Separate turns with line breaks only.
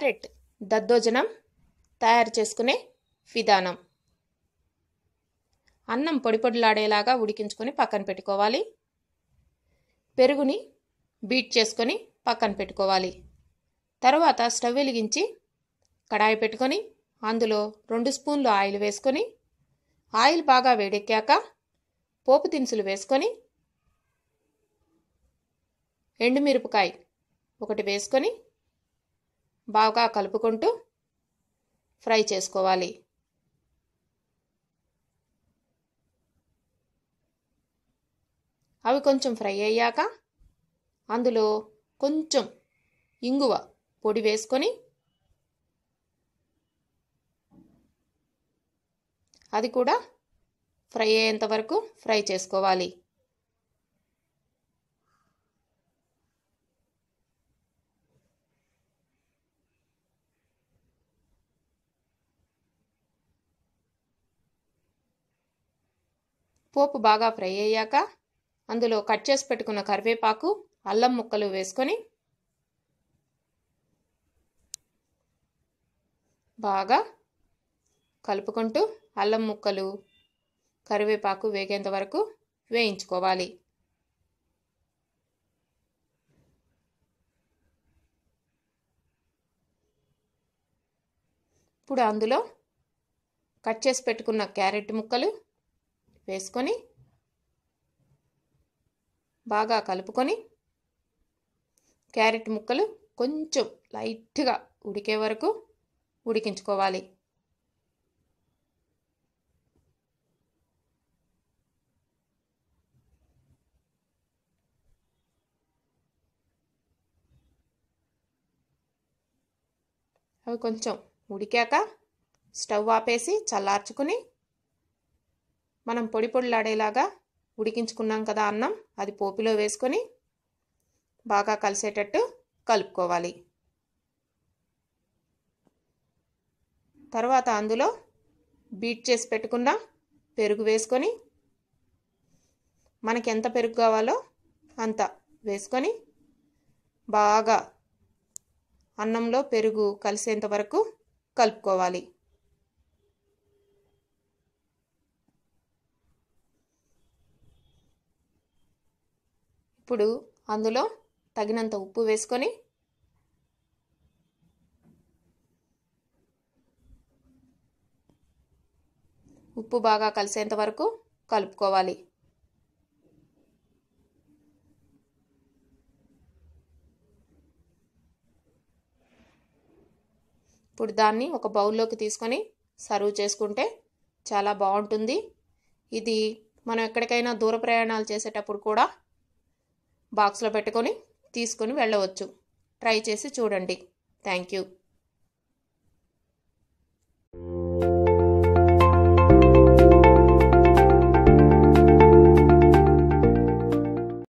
carrot దద్దోజనం తయారు చేసుకునే విధానం అన్నం పొడి పొడిలాడేలాగా ఉడికించుకొని పక్కన పెట్టుకోవాలి పెరుగుని బీట్ చేసుకొని పక్కన పెట్టుకోవాలి తర్వాత స్టవ్ వెలిగించి కడాయి పెట్టుకొని అందులో రెండు స్పూన్లు ఆయిల్ వేసుకొని ఆయిల్ బాగా వేడెక్కాక పోపు దినుసులు వేసుకొని ఎండుమిరపకాయ ఒకటి వేసుకొని బాగా కలుపుకుంటూ ఫ్రై చేసుకోవాలి అవి కొంచెం ఫ్రై అయ్యాక అందులో కొంచెం ఇంగువ పొడి వేసుకొని అది కూడా ఫ్రై అయ్యేంత వరకు ఫ్రై చేసుకోవాలి పోపు బాగా ఫ్రై అయ్యాక అందులో కట్ చేసి పెట్టుకున్న కరివేపాకు అల్లం ముక్కలు వేసుకొని బాగా కలుపుకుంటూ అల్లం ముక్కలు కరివేపాకు వేగేంత వరకు వేయించుకోవాలి ఇప్పుడు అందులో కట్ చేసి పెట్టుకున్న క్యారెట్ ముక్కలు వేసుకొని బాగా కలుపుకొని క్యారెట్ ముక్కలు కొంచెం లైట్గా ఉడికే వరకు ఉడికించుకోవాలి అవి కొంచెం ఉడికాక స్టవ్ ఆపేసి చల్లార్చుకుని మనం పొడి పొడిలాడేలాగా ఉడికించుకున్నాం కదా అన్నం అది పోపులో వేసుకొని బాగా కలిసేటట్టు కలుపుకోవాలి తర్వాత అందులో బీట్ చేసి పెట్టుకున్న పెరుగు వేసుకొని మనకి ఎంత పెరుగు కావాలో అంత వేసుకొని బాగా అన్నంలో పెరుగు కలిసేంత వరకు కలుపుకోవాలి ఇప్పుడు అందులో తగినంత ఉప్పు వేసుకొని ఉప్పు బాగా కలిసేంత వరకు కలుపుకోవాలి ఇప్పుడు దాన్ని ఒక బౌల్లోకి తీసుకొని సర్వ్ చేసుకుంటే చాలా బాగుంటుంది ఇది మనం ఎక్కడికైనా దూర ప్రయాణాలు చేసేటప్పుడు కూడా బాక్స్లో పెట్టుకొని తీసుకొని వెళ్ళవచ్చు ట్రై చేసి చూడండి థ్యాంక్ యూ